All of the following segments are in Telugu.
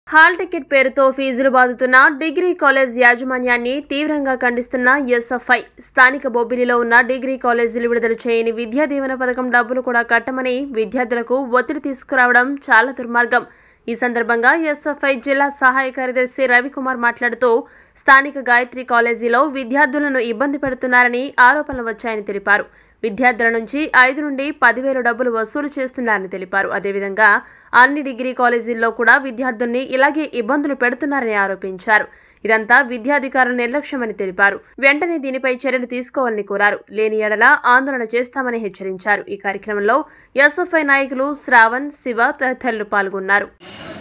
హాల్ టికెట్ పేరుతో ఫీజులు బాదుతున్న డిగ్రీ కాలేజ్ యాజమాన్యాన్ని తీవ్రంగా ఖండిస్తున్న ఎస్ఎఫ్ఐ స్థానిక బొబ్బిలిలో ఉన్న డిగ్రీ కాలేజీలు విడుదల చేయని విద్యా దీవెన పథకం డబ్బులు కూడా కట్టమని విద్యార్థులకు ఒత్తిడి తీసుకురావడం చాలా దుర్మార్గం ఈ సందర్భంగా ఎస్ఎఫ్ఐ జిల్లా సహాయ కార్యదర్శి రవికుమార్ మాట్లాడుతూ స్థానిక గాయత్రి కాలేజీలో విద్యార్థులను ఇబ్బంది పెడుతున్నారని ఆరోపణలు వచ్చాయని తెలిపారు విద్యార్థుల నుంచి ఐదు నుండి పదివేలు డబ్బులు వసూలు చేస్తున్నారని తెలిపారు అదేవిధంగా అన్ని డిగ్రీ కాలేజీల్లో కూడా విద్యార్థుల్ని ఇలాగే ఇబ్బందులు పెడుతున్నారని ఆరోపించారు ఇదంతా విద్యాధికారుల నిర్లక్ష్యమని తెలిపారు వెంటనే దీనిపై చర్యలు తీసుకోవాలని కోరారు లేని ఎడల ఆందోళన చేస్తామని హెచ్చరించారు ఈ కార్యక్రమంలో ఎస్ఎఫ్ఐ నాయకులు శ్రావణ్ శివ తదితరులు పాల్గొన్నారు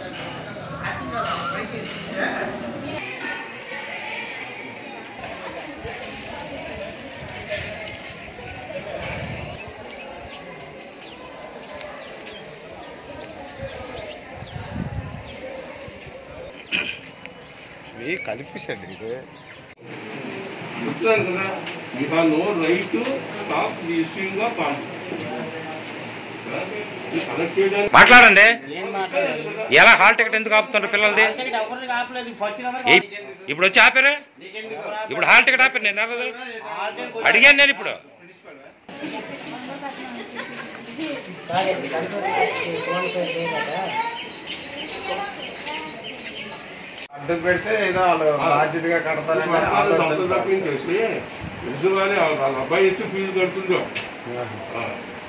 ఇవి కలిపిసండి ఇది చెప్తున్నాను కదా you have no right to stop the issuing of party connect చేయడానికి మాట్లాడండి ఏం మాట్లాడాలి ఎలా హాల్ టికెట్ ఎందుకు ఆపుతున్నారు పిల్లలది టికెట్ ఎవరిని ఆపలేదు ఫస్ట్ నెంబర్ ఏ- ఇప్పుడు వచ్చి ఆపారు ఇప్పుడు హాల్ టికెట్ ఆపారు నేను అడగదు. అడిగాను నేను ఇప్పుడు అడ్డు పెడితే ఏదో వాళ్ళు బాధ్యతగా కడతారని వాళ్ళు ఆలోచన సంతకం తప్పించేసి తెలుసు కానీ వాళ్ళ అబ్బాయి ఇచ్చి ఫీజు కడుతుందో ఆ.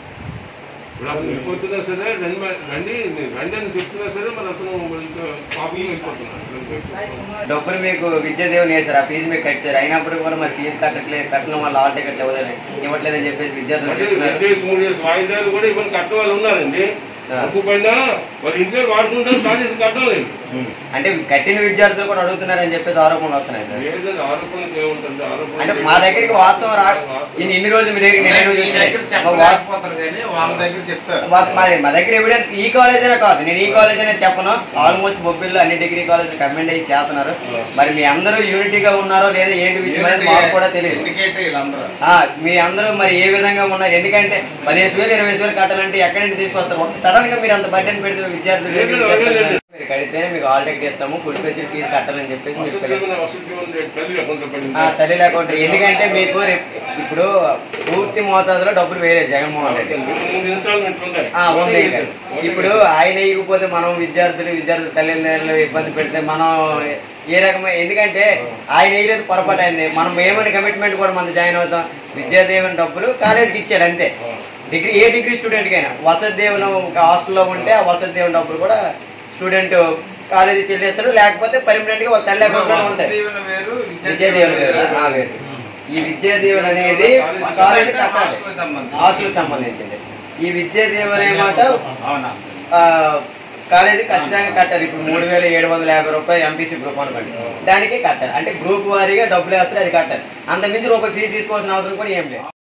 ఇప్పుడు అతను వెళ్ళిపోతున్నా సరే రండి మరి- రండి మీరు రండి అని చెప్తున్నా సరే మరి అతను కాపీ వెళ్ళిపోతున్నాడు డబ్బులు మీకు విద్యా దేవుని వేశారు ఆ ఫీజు మీకు కట్టారు అయినప్పుడు కూడా మరి ఫీజు కట్టట్లేదు కట్టడం వల్ల ఆల్ టికెట్లు ఇవ్వదని ఇవ్వట్లేదని చెప్పేసి విద్యార్థులు అంటే చెప్తున్నారు రెండు డేస్ మూడు డేస్ వాయిదాలు కూడా ఇవన్నీ కట్ట వాళ్ళు ఉన్నారండి తక్కువైనా వాళ్ళ ఇంట్లో వాడుకుంటారు కాలేజీ కట్టలేదు అంటే కట్టిన విద్యార్థులు కూడా అడుగుతున్నారని చెప్పేసి ఆరోపణలు వస్తున్నాయి సార్ ఏదైనా ఆరోపణలకు ఏముంటుంది ఆరోపణ అంటే మా దగ్గరికి వాస్తవం రా ఇన్ని ఇన్ని రోజులు మీ దగ్గర నేను రోజులు మీ దగ్గర చెప్పలేకపోతారు కానీ వాళ్ళ దగ్గర చెప్తారు మాది మా దగ్గర ఎవిడెన్స్ ఈ కాలేజ్ అనే కాదు నేను ఈ కాలేజ్ అనే చెప్పను ఆల్మోస్ట్ బొబ్బిల్లో అన్ని డిగ్రీ కాలేజ్ కమెండ్ అయ్యి చేస్తున్నారు మరి మీ అందరూ యూనిటీగా ఉన్నారో లేదా ఏంటి విషయం అనేది మాకు కూడా తెలియదు సిండికేట్ వీళ్ళందరూ ఆ, మీ అందరూ మరి ఏ విధంగా ఉన్నారు ఎందుకంటే పదిహేను వేలు ఇరవై వేలు కట్టాలంటే ఎక్కడి నుంచి తీసుకొస్తారు ఒక సడన్ గా మీరు అంత బడ్డెన్ పెడితే విద్యార్థులు ఏంటి లేదు, లేదు, లేదు. మీరు కడితేనే మీకు ఆల్ టికెట్ ఇస్తాము ఫుల్ పేజీ ఫీజు కట్టాలని చెప్పేసి మీరు వసతి పిల్లలు- జీవన వసతి జీవన తల్లి లేకుండా పడింది ఆ, తల్లి లేకుండా ఎందుకంటే మీకు రేపు- ఇప్పుడు పూర్తి మోతాదులో డబ్బులు వేరే జగన్మోహన్ రెడ్డి మూడు ఇన్స్టాల్మెంట్లు ఉన్నాయి ఆ, ఉంది ఇక. ఇప్పుడు ఆయన ఇవ్వకపోతే మనం విద్యార్థులు విద్యార్థుల తల్లిదండ్రులు ఇబ్బంది పెడితే మనం ఏ రకమైన ఎందుకంటే ఆయన వేయలేదు పొరపాటు అయింది మనం ఏమని కమిట్మెంట్ కూడా మనం జాయిన్ అవుతాం విద్యాదేవన్ డబ్బులు కాలేజీకి ఇచ్చారు అంతే డిగ్రీ ఏ డిగ్రీ స్టూడెంట్ కైనా వసతి దేవుని ఒక హాస్టల్లో ఉంటే ఆ వసతి దేవుని డబ్బులు కూడా స్టూడెంట్ కాలేజీ చెల్లిస్తాడు లేకపోతే పర్మనెంట్ గా ఒక తల్లి అకౌంట్లో ఉంటాయి దీవెన వేరు విద్యాదేవన్ వేరు. ఆ, వేరు. ఈ విద్యాదేవన్ అనేది కాలేజీ కట్టాలి హాస్టల్ సంబంధం హాస్టల్ సంబంధించింది ఈ విద్యాదేవన్ అనే మాట అవునా ఆ, కాలేజీ ఖచ్చితంగా కట్టాలి ఇప్పుడు మూడు వేల ఏడు వందల యాభై రూపాయలు ఎంపీసీ గ్రూప్ అనుకోండి దానికి కట్టాలి అంటే గ్రూప్ వారీగా డబ్బులు వేస్తారు అది కట్టాలి అంత మించి రూపాయి ఫీజు తీసుకోవాల్సిన అవసరం కూడా ఏం లేదు